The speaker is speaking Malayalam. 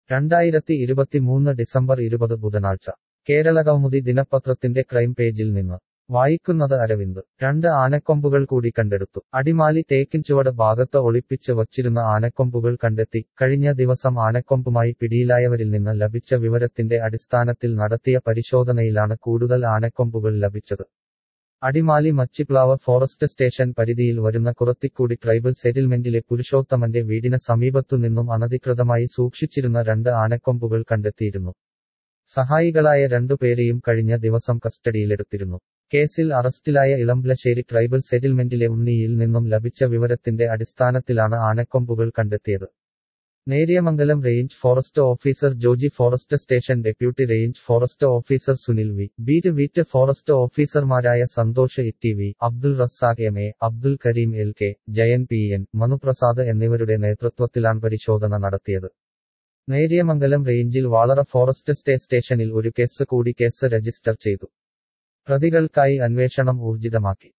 രണ്ടായിരത്തി ഇരുപത്തിമൂന്ന് ഡിസംബർ ഇരുപത് ബുധനാഴ്ച കേരളകൗമുദി ദിനപത്രത്തിന്റെ ക്രൈം പേജിൽ നിന്ന് വായിക്കുന്നത് അരവിന്ദ് രണ്ട് ആനക്കൊമ്പുകൾ കൂടി കണ്ടെടുത്തു അടിമാലി തേക്കിൻചുവട് ഭാഗത്ത് ഒളിപ്പിച്ച് വച്ചിരുന്ന ആനക്കൊമ്പുകൾ കണ്ടെത്തി കഴിഞ്ഞ ദിവസം ആനക്കൊമ്പുമായി പിടിയിലായവരിൽ നിന്ന് ലഭിച്ച വിവരത്തിന്റെ അടിസ്ഥാനത്തിൽ നടത്തിയ പരിശോധനയിലാണ് കൂടുതൽ ആനക്കൊമ്പുകൾ ലഭിച്ചത് അടിമാലി മച്ചിപ്ലാവ് ഫോറസ്റ്റ് സ്റ്റേഷൻ പരിധിയിൽ വരുന്ന കുറത്തിക്കൂടി ട്രൈബൽ സെറ്റിൽമെന്റിലെ പുരുഷോത്തമന്റെ വീടിന് സമീപത്തു നിന്നും അനധികൃതമായി സൂക്ഷിച്ചിരുന്ന രണ്ട് ആനക്കൊമ്പുകൾ കണ്ടെത്തിയിരുന്നു സഹായികളായ രണ്ടുപേരെയും കഴിഞ്ഞ ദിവസം കസ്റ്റഡിയിലെടുത്തിരുന്നു കേസിൽ അറസ്റ്റിലായ ഇളംപ്ലശ്ശേരി ട്രൈബൽ സെറ്റിൽമെന്റിലെ ഉണ്ണിയിൽ നിന്നും ലഭിച്ച വിവരത്തിന്റെ അടിസ്ഥാനത്തിലാണ് ആനക്കൊമ്പുകൾ കണ്ടെത്തിയത് Neriyamangalam range forest officer Joji forest station deputy range forest officer Sunil V beat beat forest ഓഫീസർമാരായ Santhosh E V Abdul Razak M A Abdul Kareem L K Jayan P N Manuprasad എന്നിവരുടെ നേതൃത്വത്തിലാണ് പരിശോധന നടത്തിയത് നേര്യമംഗലം റേഞ്ചിൽ വാളറ ഫോറസ്റ്റ് സ്റ്റേ സ്റ്റേഷനിൽ ഒരു കേസ് കൂടി കേസ് രജിസ്റ്റർ ചെയ്തു പ്രതികൾക്കായി അന്വേഷണം ഊർജിതമാക്കി